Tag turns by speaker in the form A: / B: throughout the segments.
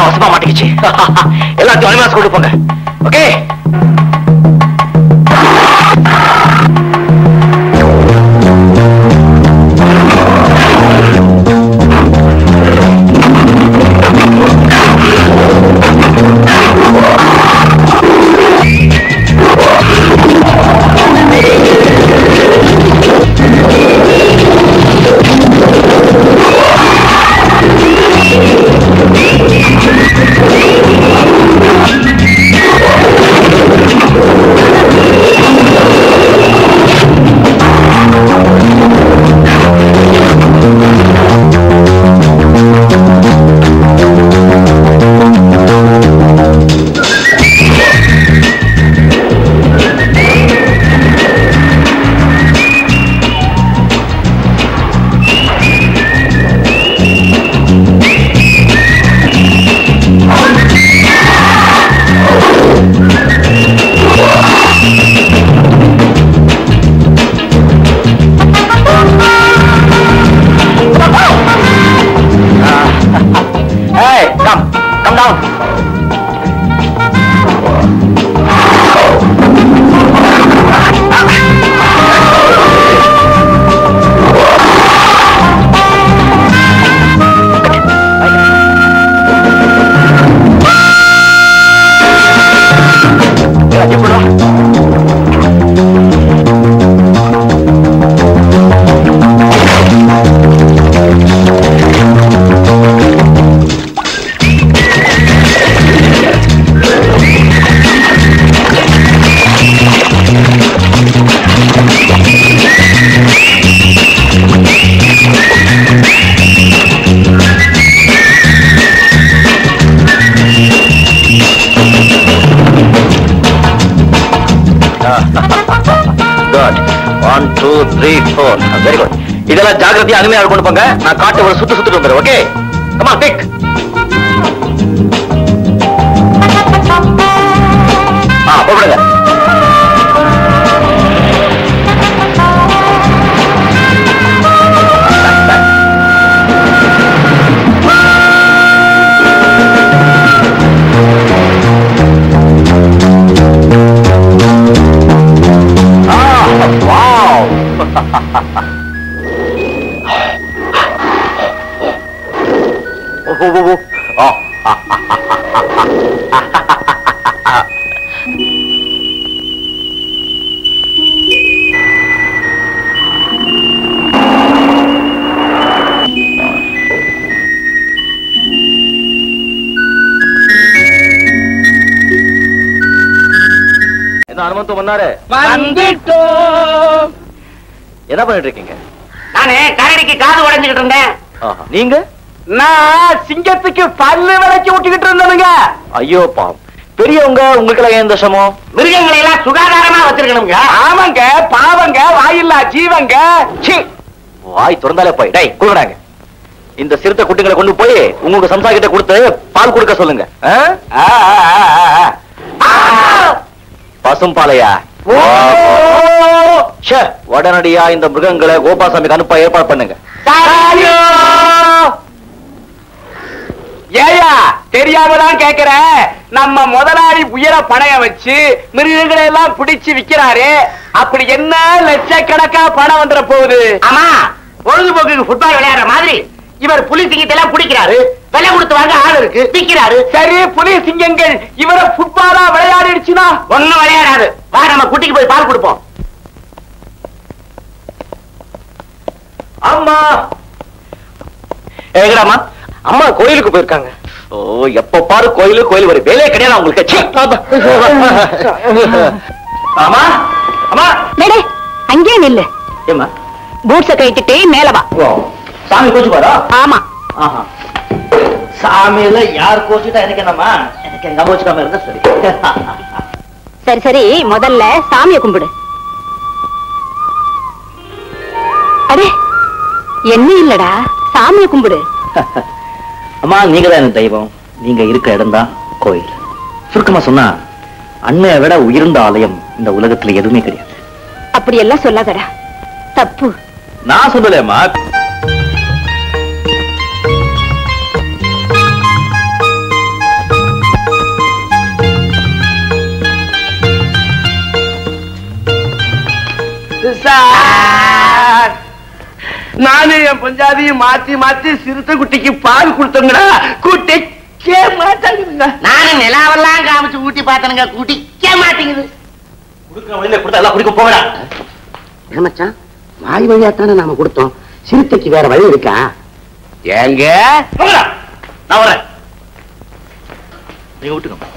A: வசமா மாட்டிக்கிச்சு எல்லாத்தையும் அனிமாஸ் கொண்டு போங்க okay Hey, come, come down. Good one two three four very good இதெல்லாம் ஜாகிரதையா அனுமையா கொண்டு போங்க நான் காட்டு ஒரு சுத்து சுத்திட்டு வந்துடுறேன் ஓகே கமா பிக் ஆ போடுங்க என்ன அனுமந்தம் பண்ணாரு
B: வந்துட்டோம்
A: என்ன பண்ணிட்டு இருக்கீங்க
B: நானே கரடிக்கு காது உடைஞ்சுக்கிட்டு இருந்தேன்
A: ஆஹா. நீங்க
B: நான் சிங்கத்துக்கு பல்லு விலைக்கு விட்டுக்கிட்டு இருந்தனுங்க
A: ஐயோ பாவம் பெரியவங்க உங்களுக்கு ஏன் இந்த சமம்
B: மிருகங்களை எல்லாம் சுகாதாரமா வச்சிருக்கணுங்க ஆமாங்க பாவங்க வாயில்லா ஜீவங்க
A: சீ வாய் திறந்தாலே போய் டேய் கொடுக்குறாங்க இந்த சிறுத்தை குட்டிகளை கொண்டு போய் உங்களுக்கு சம்சா கிட்ட கொடுத்து பால் கொடுக்க சொல்லுங்க ஆ? பசும் பாலையா ச்சே, உடனடியா இந்த மிருகங்களை கோபாசாமிக்கு அனுப்ப ஏற்பாடு பண்ணுங்க
B: ஏயா தெரியாம தான் கேக்குறேன் நம்ம முதலாளி உயர பணைய வச்சு மிருகங்களை எல்லாம் பிடிச்சு விக்கிறாரு அப்படி என்ன லட்சக்கணக்கா பணம் வந்துட போகுது
C: ஆமா பொழுதுபோக்குக்கு ஃபுட்பால் விளையாடுற மாதிரி இவர் புலி சிங்கத்தை எல்லாம் பிடிக்கிறாரு விலை கொடுத்து வாங்க ஆள் இருக்கு விக்கிறாரு
B: சரி புலி சிங்கங்கள் இவரை ஃபுட்பாலா விளையாடிடுச்சுனா
C: ஒண்ணும் விளையாடாது வா நம்ம குட்டிக்கு போய் பால் கொடுப்போம்
A: அம்மா ஏங்கடாமா அம்மா கோயிலுக்கு போயிருக்காங்க ஓ எப்ப பாரு கோயிலு கோயில் ஒரு வேலையே கிடையாது உங்களுக்கு சீ. ஆமா அம்மா
D: டேடே அங்கே நில்லு
A: ஏமா
D: பூட்ஸ கட்டிட்டு மேல வா
A: ஓ சாமி கோச்சு பாரா
D: ஆமா
A: ஆஹா சாமியில யார் கோச்சுட்டா எனக்கு என்னம்மா எனக்கு எங்க கோச்சுக்காம இருந்தா சரி
D: சரி சரி முதல்ல சாமியை கும்பிடு அடே என்ன இல்லடா சாமியை கும்பிடு
A: அம்மா நீங்க தான் எனக்கு தெய்வம் நீங்க இருக்க இடம் தான் கோயில் சுருக்கமா சொன்னா அண்மையை விட உயர்ந்த ஆலயம் இந்த உலகத்துல எதுவுமே கிடையாது
D: அப்படி எல்லாம் சொல்லாதடா தப்பு
A: நான் சொல்லலேம்மா
B: சார் நானும் என் பஞ்சாதியும் மாத்தி மாத்தி சிறுத்தை குட்டிக்கு பால் கொடுத்தோங்கடா குட்டிக்கே மாட்டாங்க
C: நானும் நிலாவெல்லாம் காமிச்சு ஊட்டி பார்த்தனுங்க குடிக்க மாட்டேங்குது
A: குடுக்கிற வழியில கொடுத்தா எல்லாம் குடிக்க போகடா
C: மச்சான் வாய் வழியா தானே நாம கொடுத்தோம் சிறுத்தைக்கு வேற வழி இருக்கா
B: ஏங்க
A: போகடா நான் வரேன் நீங்க விட்டுக்கோங்க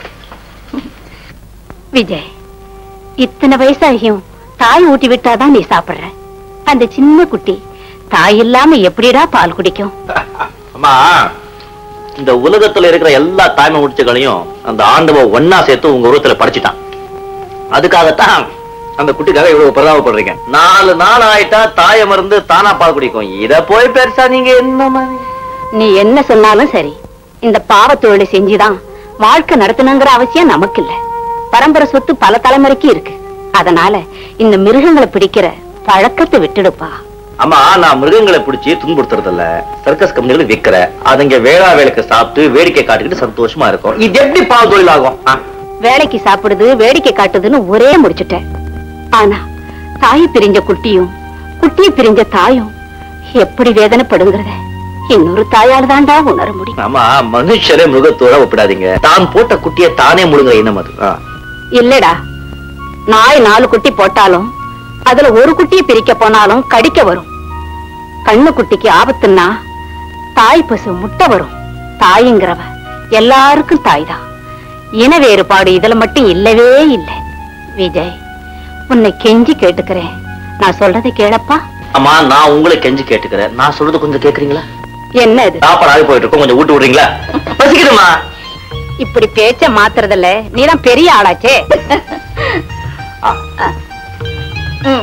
D: விஜய் இத்தனை வயசாகியும் தாய் ஊட்டி விட்டாதான் நீ சாப்பிடுற அந்த சின்ன குட்டி தாய் இல்லாம எப்படிடா பால் குடிக்கும்
A: அம்மா இந்த உலகத்துல இருக்கிற எல்லா தாய்மை முடிச்சுகளையும் அந்த ஆண்டவ ஒன்னா சேர்த்து உங்க உருவத்துல படைச்சிட்டான் அதுக்காகத்தான் அந்த குட்டிக்காக இவ்வளவு பிரதாபப்படுறீங்க நாலு நாள் ஆயிட்டா தாயை மருந்து தானா பால் குடிக்கும் இத போய் பெருசா நீங்க என்ன மாதிரி
D: நீ என்ன சொன்னாலும் சரி இந்த பாவத் தொழிலை செஞ்சுதான் வாழ்க்கை நடத்தணுங்கிற அவசியம் நமக்கு இல்ல பரம்பரை சொத்து பல தலைமுறைக்கு இருக்கு அதனால இந்த மிருகங்களை பிடிக்கிற பழக்கத்தை விட்டுடுப்பா
A: அம்மா நான் மிருகங்களை பிடிச்சி துன்புறுத்துறது இல்ல சர்க்கஸ் கம்பெனிகள் விக்கிற அதுங்க வேளா வேலைக்கு சாப்பிட்டு வேடிக்கை காட்டிக்கிட்டு சந்தோஷமா இருக்கும் இது எப்படி பாவ தொழிலாகும் ஆ?
D: வேலைக்கு சாப்பிடுது வேடிக்கை காட்டுதுன்னு ஒரே முடிச்சுட்டேன் ஆனா தாயை பிரிஞ்ச குட்டியும் குட்டியை பிரிஞ்ச தாயும் எப்படி வேதனைப்படுங்கிறத இன்னொரு தாயால் தாண்டா உணர முடியும்
A: ஆமா மனுஷரே மிருகத்தோட ஒப்பிடாதீங்க தான் போட்ட குட்டியை தானே முழுங்குற இனம் அது ஆ.
D: இல்லடா நாய் நாலு குட்டி போட்டாலும் அதுல ஒரு குட்டியை பிரிக்க போனாலும் கடிக்க வரும் கண்ணு குட்டிக்கு ஆபத்துன்னா தாய் பசு முட்டை வரும் தாய்ங்கிறவ எல்லாருக்கும் தாய்தான் இன வேறுபாடு இதுல மட்டும் இல்லவே இல்லை விஜய் உன்னை கெஞ்சி கேட்டுக்கிறேன் நான் சொல்றதை கேளப்பா
A: அம்மா நான் உங்களை கெஞ்சி கேட்டுக்கிறேன் நான் சொல்றது கொஞ்சம் கேக்குறீங்களா
D: என்ன இது
A: சாப்பாடு ஆகி போயிட்டு இருக்கோம் கொஞ்சம் ஊட்டு விடுறீங்களா பசிக்குதுமா
D: இப்படி பேச்ச மாத்துறதில்ல நீதான் பெரிய ஆளாச்சே
A: ஆ.
D: ம்.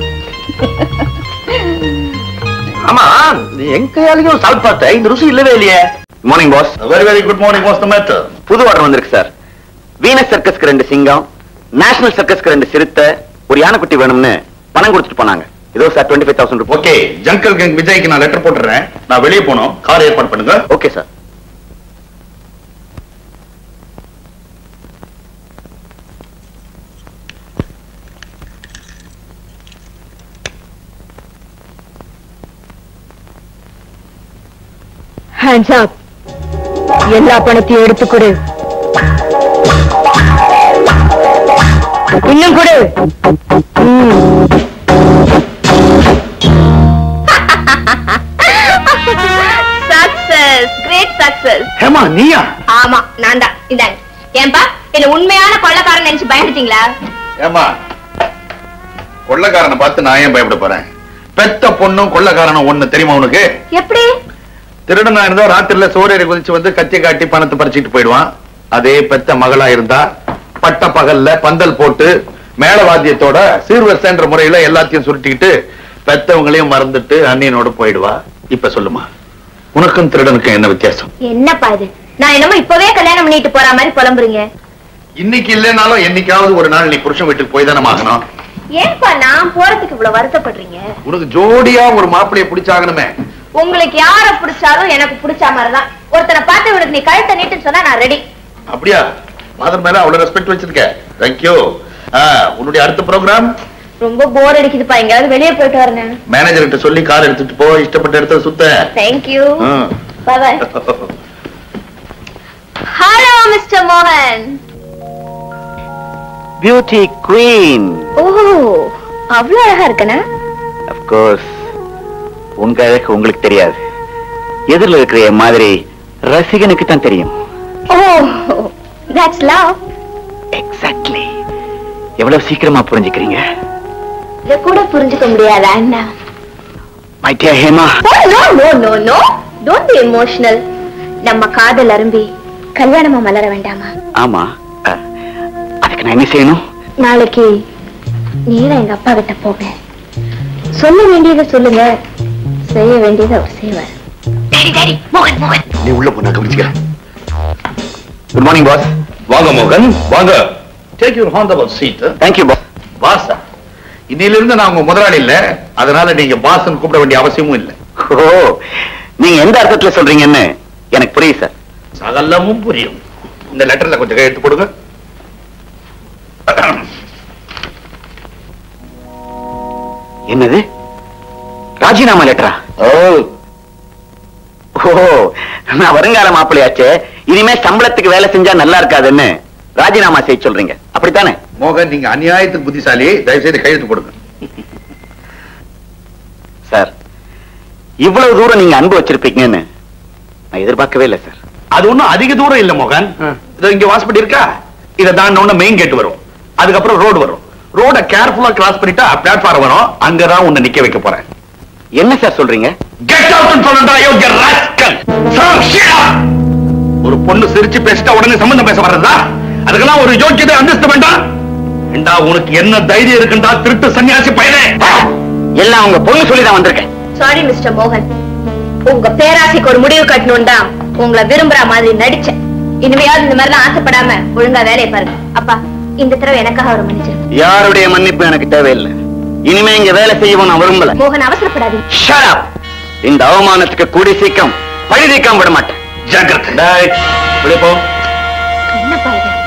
A: ஆமா இது எங்க கையாலையும் சாப்பிட்டு பார்த்தேன் இந்த ருசி இல்லவே இல்லையே morning boss very very good morning boss மேட் புது ஆர்டர் வந்திருக்கு சார் வீனஸ் சர்க்கஸ்க்கு ரெண்டு சிங்கம் நேஷனல் சர்க்கஸ்க்கு ரெண்டு சிறுத்தை ஒரு யானைக்குட்டி வேணும்னு பணம் கொடுத்துட்டு போனாங்க இதோ sir twenty five thousand rupees
E: okay jungle gang விஜய்க்கு நான் லெட்டர் போட்டுறேன் நான் வெளியே போனோம் கார் ஏற்பாடு பண்ணுங்க
A: ஓகே சார்
D: ஹேண்ட்ஸ் அப் எல்லா பணத்தையும் எடுத்து கொடு இன்னும் கொடு
F: சக்சஸ் கிரேட் சக்சஸ்
E: ஹேமா நீயா
F: ஆமா நான் தான் இந்தாங்க ஏன்பா என்ன உண்மையான கொள்ளக்காரன் நினைச்சு பயந்துட்டீங்களா
E: ஏமா கொள்ளக்காரனை பார்த்து நான் ஏன் பயப்பட போறேன் பெத்த பொண்ணும் கொள்ளக்காரனும் ஒண்ணு தெரியுமா உனக்கு
F: எப்படி
E: திருடனா இருந்தா ராத்திரில சோரேறி குதிச்சு வந்து கத்தி காட்டி பணத்தை பறிச்சுட்டு போயிடுவான் அதே பெத்த மகளா இருந்தா பட்ட பகல்ல பந்தல் போட்டு மேளவாத்தியத்தோட சீர்வரிசைன்ற முறையில எல்லாத்தையும் சுருட்டிக்கிட்டு பெத்தவங்களையும் மறந்துட்டு அண்ணியனோட போயிடுவா இப்ப சொல்லுமா உனக்கும் திருடனுக்கும் என்ன வித்தியாசம்
F: என்னப்பா இது நான் என்னமோ இப்பவே கல்யாணம் பண்ணிட்டு போற மாதிரி புலம்புறீங்க
E: இன்னைக்கு இல்லைனாலும் என்னைக்காவது ஒரு நாள் நீ புருஷன் வீட்டுக்கு போய் தானே ஆகணும்
F: ஏன்பா நான் போறதுக்கு இவ்வளவு வருத்தப்படுறீங்க
E: உனக்கு ஜோடியா ஒரு மாப்பிளைய பிடிச்சாகணுமே
F: உங்களுக்கு யார பிடிச்சாலும் எனக்கு பிடிச்ச மாதிரிதான் ஒருத்தனை பார்த்து இவனுக்கு நீ கழுத்தை நீட்டுன்னு சொன்னா நான் ரெடி
E: அப்படியா மாதர் மேல அவ்வளவு ரெஸ்பெக்ட் வச்சிருக்க தேங்க்யூ உன்னுடைய அடுத்த ப்ரோக்ராம்
F: ரொம்ப போர் அடிக்குதுப்பா எங்கேயாவது வெளியே போயிட்டு வரேன்
E: மேனேஜர் கிட்ட சொல்லி கார் எடுத்துட்டு போ இஷ்டப்பட்ட இடத்துல சுத்த
F: தேங்க்யூ
E: ம்.
F: பாய் ஹலோ மிஸ்டர் மோகன்
A: பியூட்டி குவீன்
F: ஓ அவ்வளவு அழகா இருக்கனா
A: கோர்ஸ் உங்க அழகு உங்களுக்கு தெரியாது எதிரில் இருக்கிற என் மாதிரி ரசிகனுக்கு தான் தெரியும்
F: ஓ தட்ஸ் லவ்
A: எக்ஸாக்ட்லி எவ்வளவு சீக்கிரமா புரிஞ்சுக்கிறீங்க
F: இத கூட புரிஞ்சுக்க முடியாதா என்ன
A: my dear Hema
F: oh no no no no don't be emotional நம்ம காதல் அரும்பி கல்யாணமா மலர வேண்டாமா
A: ஆமா அஹ், அதுக்கு நான் என்ன செய்யணும்
F: நாளைக்கு நீதான் எங்க அப்பா கிட்ட போங்க சொல்ல வேண்டியதை சொல்லுங்க செய்ய வேண்டியதை அவர் செய்வார்
E: நீ உள்ள போ நான் கவனிச்சுக்கிறேன்
A: குட் மார்னிங் பாஸ்
E: வாங்க மோகன் வாங்க take your hand about seat
A: thank you boss
E: பாஸா இன்னில இருந்து நான் உங்க முதலாளி இல்ல அதனால நீங்க பாஸ்ன்னு கூப்பிட வேண்டிய அவசியமும் இல்ல
A: ஓ நீங்க எந்த அர்த்தத்துல சொல்றீங்கன்னு எனக்கு புரியுது சார்
E: சகலமும் புரியும் இந்த லெட்டர்ல கொஞ்சம் கையெழுத்து போடுங்க
B: என்னது ராஜினாமா லெட்டரா
E: ஓ
B: ஓ நான் வருங்கால மாப்பிள்ளையாச்சே இனிமே சம்பளத்துக்கு வேலை செஞ்சா நல்லா இருக்காதுன்னு ராஜினாமா செய்ய சொல்றீங்க அப்படித்தானே
E: மோகன் நீங்க அநியாயத்துக்கு புத்திசாலி தயவு செய்து கையெழுத்து போடுங்க
B: சார் இவ்வளவு தூரம் நீங்க அன்பு வச்சிருப்பீங்கன்னு நான் எதிர்பார்க்கவே இல்லை சார்
E: அது ஒண்ணும் அதிக தூரம் இல்ல மோகன் இதோ இங்க வாசப்படி இருக்கா இதை தாண்டின மெயின் கேட் வரும் அதுக்கப்புறம் ரோடு வரும் ரோட கேர்ஃபுல்லா கிராஸ் பண்ணிட்டா பிளாட்ஃபார்ம் வரும் அங்கதான் உன்னை நிக்க வைக்க போறேன்
B: என்ன சார் சொல்றீங்க
E: கெட் அவுட் சொல்றா யோகிய ராஸ்கல் ஒரு பொண்ணு சிரிச்சு பேசிட்டா உடனே சம்பந்தம் பேச வர்றதா அதுக்கெல்லாம் ஒரு யோக்கியதை அந்தஸ்து வேண்டாம் ஏண்டா உனக்கு என்ன தைரியம் இருக்குண்டா திருட்டு சன்னியாசி பயனே
B: எல்லாம் உங்க பொண்ணு சொல்லி தான் வந்திருக்கேன்
F: சாரி மிஸ்டர் மோகன் உங்க பேராசைக்கு ஒரு முடிவு கட்டணும் தான் உங்களை விரும்புற மாதிரி நடிச்சேன் இனிமையாவது இந்த மாதிரிலாம் ஆசைப்படாம ஒழுங்கா வேலையை பாருங்க அப்பா இந்த தடவை எனக்காக ஒரு மன்னிச்சிரு
B: யாருடைய மன்னிப்பு எனக்கு தேவையில்லை இனிமே இங்க வேலை செய்யவும் நான் விரும்பல
F: மோகன் அவசரப்படாதீங்க
B: Shut up! இந்த அவமானத்துக்கு கூடி சீக்கிரம் பழி தீர்க்காம விட மாட்டேன்
E: ஜாக்கிரதை டேய், வெளிய போ
F: என்னப்பா இது